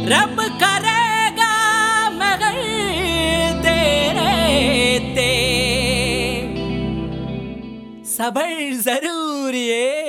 रब करेगा मगर तेरे ते सबर जरूरी है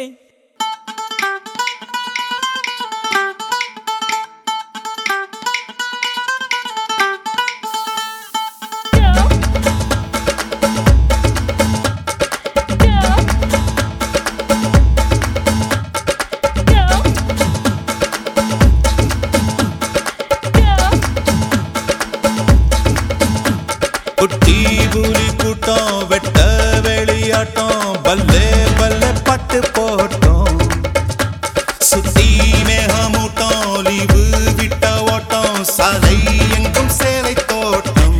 குட்டி புலி கூட்டம் வெட்ட வெளியாட்டம் பல்லே பல்லே பட்டு போட்டோம் சுத்தி மேகமூட்டம் லீவு விட்ட ஓட்டம் சாலை எங்கும் சேலை தோட்டம்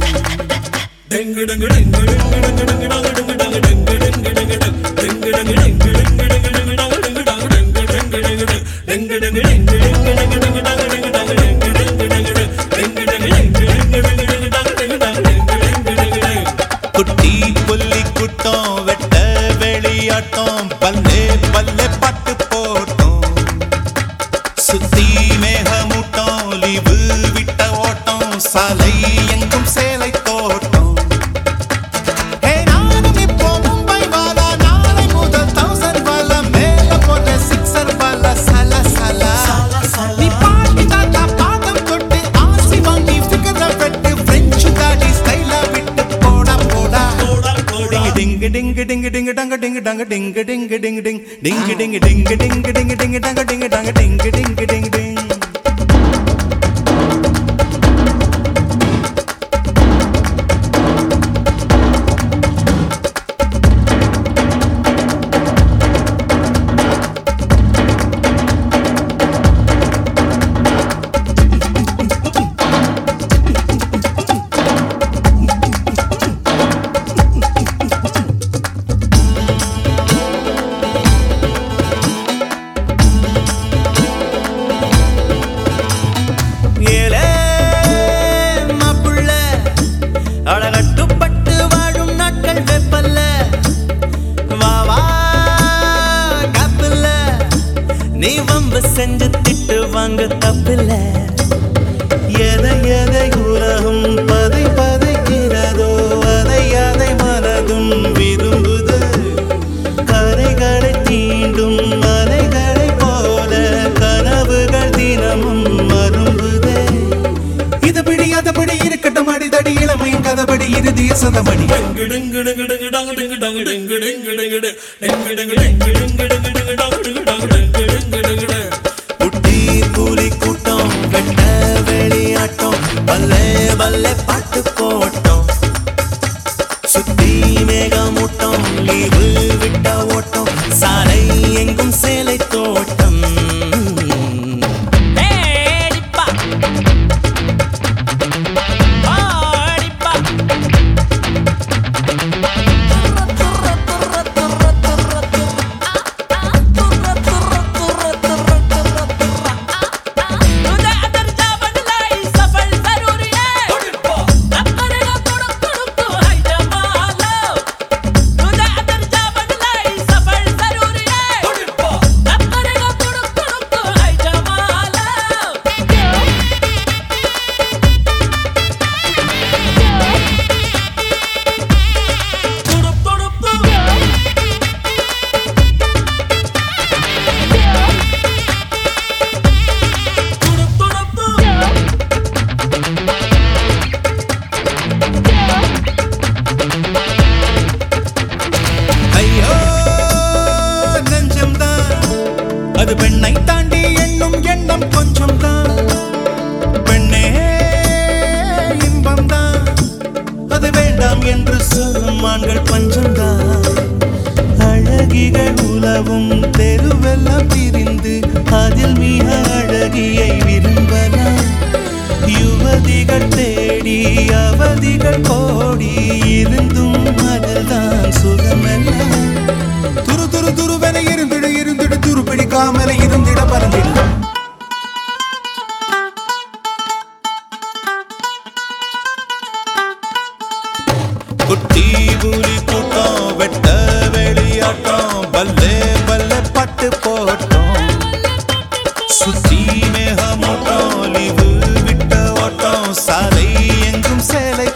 குட்டி புலி கூட்டம் வெட்ட வெளியாட்டம் பல்லே பல்லே பட்டு போட்டோம் சுத்தி மேகமூட்டம் லீவு விட்ட ஓட்டம் சாலை எங்கும் சேலை தோட்டம் ஹே, நானும் இப்போ மும்பை வாலா, நாளை முதல் thousand வாலா, மேல போட்ட sixer வாலா, சல, சல. நீ பாட்டி தாத்தா பாதம் தொட்டு ஆசி வாங்கி figure அ வெட்டு, French தாடி style அ விட்டு போடா, போடா. டிங் டிங் டிங் டிங் டங்க டிங் டங்க டிங் டிங் டிங் டிங் டிங் டிங் டிங் டிங் டிங் டிங் டங்க டிங் டங்க டிங் டிங் டிங் டிங் ஏலே மாப்புள்ள அழகட்டுப்பட்டு வாழும் நாட்கள் வெப்பல்ல வா வா காப்பில்ல நீ வம்பு செஞ்சு திட்டு வாங்க தப்பில்ல எதை எதை உலகம் பதை பதைக்கிறதோ அதை அதை மனதும் விரும்புது கரைகளை தீண்டும் மலைகளை போல கனவுகள் தினமும் மரும்புதே இது பிடி அது பிடி இருக்கட்டும் அடிதடி இளமையின் கதபடி இறுதிய சதமடி குட்டி கூலி கூட்டம் வெட்ட வெளியாட்டம் பல்லே பல்லே பாட்டு போட்டோம் சுத்தி மேகமூட்டம் லீவு விட்ட ஓட்டம் சாலை எங்கும் சேலை தோட்டம் ஏடிப்பா. ஆடிப்பா. तुझे अंदर जा बदलाई सफल जरूरी है अब करेगा तुड़क तुड़क तू है जमालो तुझे अंदर जा बदलाई सफल जरूरी है अब करेगा तुड़क तुड़क तू है जमालो तुड़क तुड़क तू तुड़क तुड़क तू ஐயோ நெஞ்சம்தான் அது பெண்ணை தாண்டி எண்ணும் எண்ணம் கொஞ்சம் தான் பெண்ணே இன்பம்தான் அது வேண்டாம் என்று சொல்லும் ஆண்கள் பஞ்சம்தான் அழகிகள் உலவும் தெருவெல்லாம் திரிந்து அதில் மிக அழகியை விரும்பலாம் யுவதிகள் தேடி அவதிகள் கோடி இருந்தும் அதுதான் சுகமெல்லாம் துரு துரு துருவென இருந்திட இருந்திட துரு பிடிக்காமல இருந்திட பறந்திட குட்டி புலி கூட்டம் வெட்ட வெளியாட்டம் பல்லே பல்லே பட்டு போட்டோம் சுத்தி மேகமூட்டம் லீவு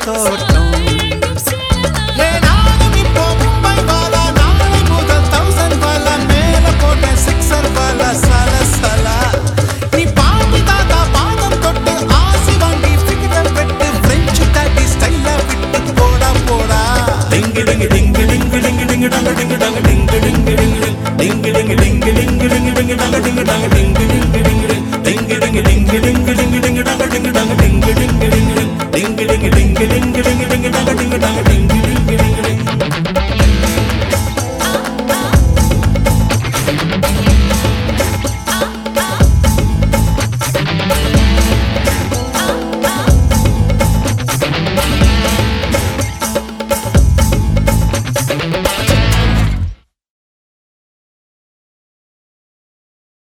தோட்டம் ஏ நானும் இப்போ மும்பை வாலா நாளை முதல் தௌசண்ட் வாலா மேல போட்ட சிக்ஸர் வாலா சல சலா நீ பாட்டி தாத்தா பாதம் தொட்டு ஆசி வாங்கி ஃபிகர் வெட்டு பிரெஞ்சு டாட்டி ஸ்டைல விட்டு போடா போடா டிங்கு டிங்கு டிங்கு டிங்கு டிங்கு டிங்கு டங்க டிங்கு டங்க டிங்கு டிங்கு டிங்கு டிங்கு டிங்கு டிங்கு டிங்கு டிங்கு டிங்கு டங்க டிங்கு டங்க டிங்கு டிங்கு டிங்கு டிங்கு டிங்கு டிங்கு டிங்கு டிங்கு டிங்கு டங்க டிங்கு டங்க டிங்கு டிங்கு டிங்கு டிங்கு டிங்கு டிங்கு டிங்கு டிங்கு டிங்கு டிங்கு டங்க டிங்கு டங்க டிங்கு